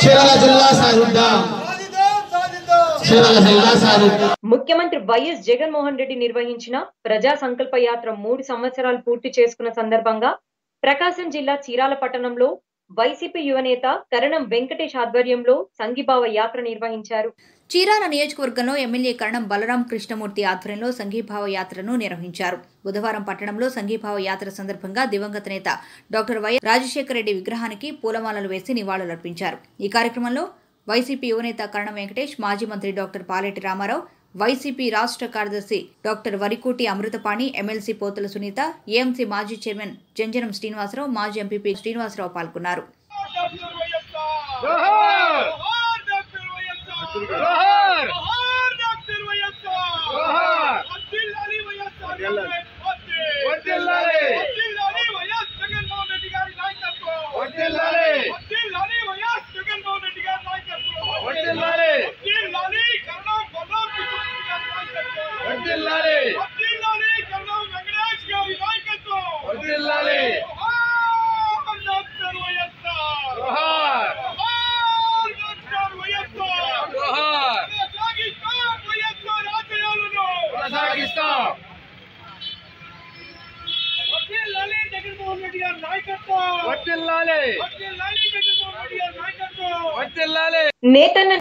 చీరాల జిల్లా సాధిద్దాం చీరాల జిల్లా సాధిద్దాం ముఖ్యమంత్రి వైఎస్ జగన్మోహన్ రెడ్డి నిర్వహించిన ప్రజా సంకల్ప యాత్ర మూడు సంవత్సరాలు పూర్తి చేసుకున్న సందర్భంగా ప్రకాశం జిల్లా చీరాల పట్టణంలో వైసీపీ యువనేత కరణం వెంకటేష్ ఆధ్వర్యంలో సంఘీభావ యాత్ర నిర్వహించారు చీరాల నియోజకవర్గంలో ఎమ్మెల్యే కరణం బలరాం కృష్ణమూర్తి ఆధ్వర్యంలో సంఘీభావ యాత్రను నిర్వహించారు బుధవారం పట్టణంలో సంఘీభావ యాత్ర సందర్భంగా దివంగత నేత డాక్టర్ వై రాజశేఖర రెడ్డి విగ్రహానికి పూలమాలలు వేసి నివాళులర్పించారు ఈ కార్యక్రమంలో వైసీపీ యువనేత కరణం వెంకటేష్ మాజీ మంత్రి డాక్టర్ పాలెటి రామారావు వైసీపీ రాష్ట్ర కార్యదర్శి doctor Varikoti Amruthapani MLC Pothula Sunitha AMC మాజీ చైర్మన్ జంజనం శ్రీనివాసరావు మాజీ ఎంపీ శ్రీనివాసరావు పాల్గొన్నారు జగన్మోహన్ రెడ్డి గారి నాయకత్వం వర్తిల్లాలి జగన్మోహన్ రెడ్డి గారి నాయకత్వం వర్తిల్లాలి నేతన్న